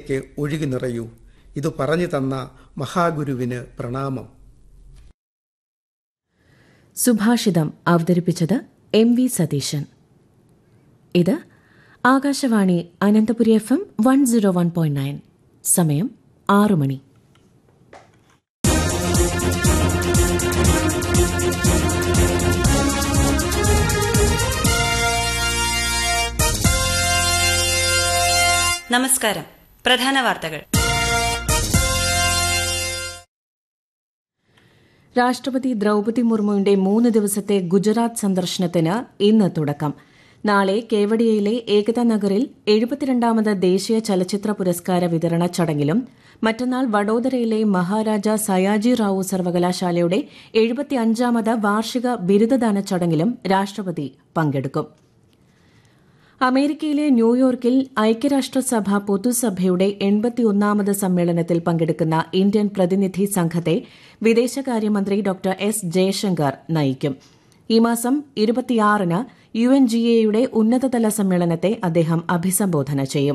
ഹൃദയത്തിലേക്ക് ഒഴുകി നിറയൂ ഇത് പറഞ്ഞു തന്ന മഹാഗുരുവിന് പ്രണാമം സുഭാഷിതം അവതരിപ്പിച്ചത് എം വി സതീശൻ ഇത് Akashvani Ananthapuri F M one zero one point nine സമയം ആറു മണി നമസ്കാരം പ്രധാന വാർത്തകൾ രാഷ്ട്രപതി ദ്രൌപതി മുർമുവിന്റെ മൂന്ന് ദിവസത്തെ ഗുജറാത്ത് സന്ദർശനത്തിന് ഇന്ന് തുടക്കം നാളെ കേവഡിയയിലെ ഏകതാ നഗറിൽ എഴുപത്തിരണ്ടാമത് ദേശീയ ചലച്ചിത്ര പുരസ്കാര വിതരണ ചടങ്ങിലും മറ്റന്നാൾ വഡോദരയിലെ മഹാരാജ സയാജി റാവു സർവകലാശാലയുടെ എഴുപത്തിയഞ്ചാമത് വാർഷിക ബിരുദദാന ചടങ്ങിലും രാഷ്ട്രപതി പങ്കെടുക്കും അമേരിക്കയിലെ ന്യൂയോർക്കിൽ ഐക്യരാഷ്ട്രസഭ പൊതുസഭയുടെ എൺപത്തിയൊന്നാമത് സമ്മേളനത്തിൽ പങ്കെടുക്കുന്ന ഇന്ത്യൻ പ്രതിനിധി സംഘത്തെ വിദേശകാര്യമന്ത്രി ഡോക്ടർ എസ് ജയശങ്കർ നയിക്കും ഈ മാസം ഇരുപത്തിയാറിന് യു എൻ ജി എയുടെ ഉന്നതതല സമ്മേളനത്തെ അദ്ദേഹം അഭിസംബോധന ചെയ്യും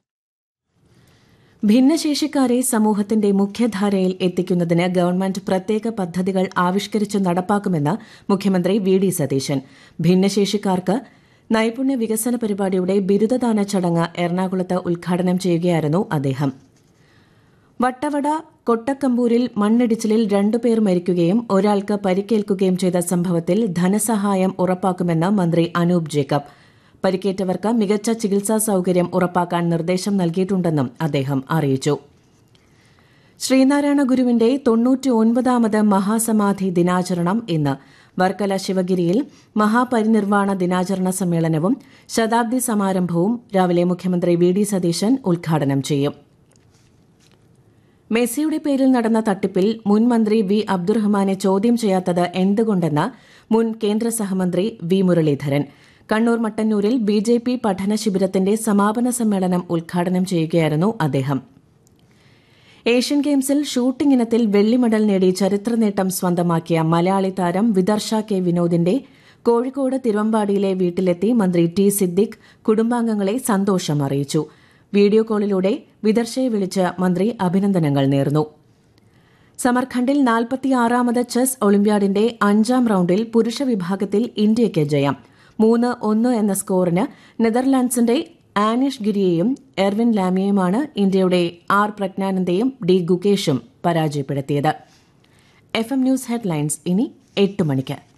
ഭിന്നശേഷിക്കാരെ സമൂഹത്തിന്റെ മുഖ്യധാരയിൽ എത്തിക്കുന്നതിന് ഗവൺമെന്റ് പ്രത്യേക പദ്ധതികൾ ആവിഷ്കരിച്ച് നടപ്പാക്കുമെന്ന് മുഖ്യമന്ത്രി വി ഡി സതീശൻ ഭിന്നശേഷിക്കാർക്ക് നൈപുണ്യ വികസന പരിപാടിയുടെ ബിരുദദാന ചടങ്ങ് എറണാകുളത്ത് ഉദ്ഘാടനം ചെയ്യുകയായിരുന്നു അദ്ദേഹം വട്ടവട കൊട്ടക്കമ്പൂരിൽ മണ്ണിടിച്ചിലിൽ രണ്ടുപേർ മരിക്കുകയും ഒരാൾക്ക് പരിക്കേൽക്കുകയും ചെയ്ത സംഭവത്തിൽ ധനസഹായം ഉറപ്പാക്കുമെന്ന് മന്ത്രി അനൂപ് ജേക്കബ് പരിക്കേറ്റവർക്ക് മികച്ച ചികിത്സാ സൌകര്യം ഉറപ്പാക്കാൻ നിർദ്ദേശം നൽകിയിട്ടുണ്ടെന്നും അദ്ദേഹം അറിയിച്ചു ശ്രീനാരായണ ഗുരുവിന്റെ തൊണ്ണൂറ്റി ഒൻപതാമത് മഹാസമാധി ദിനാചരണം ഇന്ന് വർക്കല ശിവഗിരിയിൽ മഹാപരിനിർവാണ ദിനാചരണ സമ്മേളനവും ശതാബ്ദി സമാരംഭവും രാവിലെ മുഖ്യമന്ത്രി വി ഡി സതീശൻ ഉദ്ഘാടനം ചെയ്യും മെസ്സിയുടെ പേരിൽ നടന്ന തട്ടിപ്പിൽ മുൻ മന്ത്രി വി അബ്ദുറഹ്മാനെ ചോദ്യം ചെയ്യാത്തത് എന്തുകൊണ്ടെന്ന് മുൻ കേന്ദ്ര സഹമന്ത്രി വി മുരളീധരൻ കണ്ണൂർ മട്ടന്നൂരിൽ ബി ജെ പി പഠന ശിബിരത്തിന്റെ സമാപന സമ്മേളനം ഉദ്ഘാടനം ചെയ്യുകയായിരുന്നു അദ്ദേഹം ഏഷ്യൻ ഗെയിംസിൽ ഷൂട്ടിംഗ് ഇനത്തിൽ വെള്ളി മെഡൽ നേടി ചരിത്ര നേട്ടം സ്വന്തമാക്കിയ മലയാളി താരം വിദർശ കെ വിനോദിന്റെ കോഴിക്കോട് തിരുവമ്പാടിയിലെ വീട്ടിലെത്തി മന്ത്രി ടി സിദ്ദിഖ് കുടുംബാംഗങ്ങളെ സന്തോഷം അറിയിച്ചു വീഡിയോ കോളിലൂടെ വിദർശയെ വിളിച്ച് മന്ത്രി അഭിനന്ദനങ്ങൾ നേർന്നു സമർഖണ്ഡിൽ നാൽപ്പത്തിയാറാമത് ചെസ് ഒളിമ്പ്യാഡിന്റെ അഞ്ചാം റൌണ്ടിൽ പുരുഷ വിഭാഗത്തിൽ ഇന്ത്യയ്ക്ക് ജയം മൂന്ന് ഒന്ന് എന്ന സ്കോറിന് നെതർലാൻഡ്സിന്റെ ആനിഷ് ഗിരിയെയും എർവിൻ ലാമിയെയുമാണ് ഇന്ത്യയുടെ ആർ പ്രജ്ഞാനന്ദയും ഡി ഗുകേഷും പരാജയപ്പെടുത്തിയത് എഫ് എം ന്യൂസ് ഹെഡ്ലൈൻസ് ഇനി എട്ട് മണിക്ക്